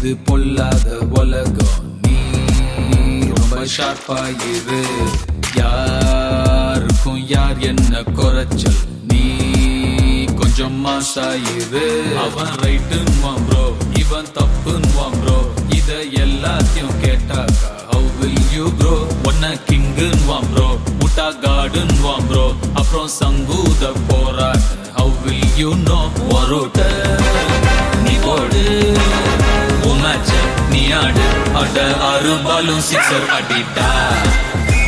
இது பொல்லாத உலகம் நீ ரொம்ப ஷார்ப்பா இரு யாருக்கும் யார் என்ன குறைச்சல் நீ கொஞ்சம் மாசாயிரு அவன் ரைட்டுன்னுவான் ப்ரோ இவன் தப்புன்னுவான் ப்ரோ இத எல்லாத்தையும் கேட்டாக்கா how will you grow ஒன்ன கிங்குன்னுவான் ப்ரோ முட்டா காடுன்னுவான் ப்ரோ அப்புறம் சங்கூத போராட்ட how will you know வரோட்ட நீ போடு உன் மேட்ச நீ ஆடு அட ஆறு பாலும் சிக்ஸர் அடிட்டா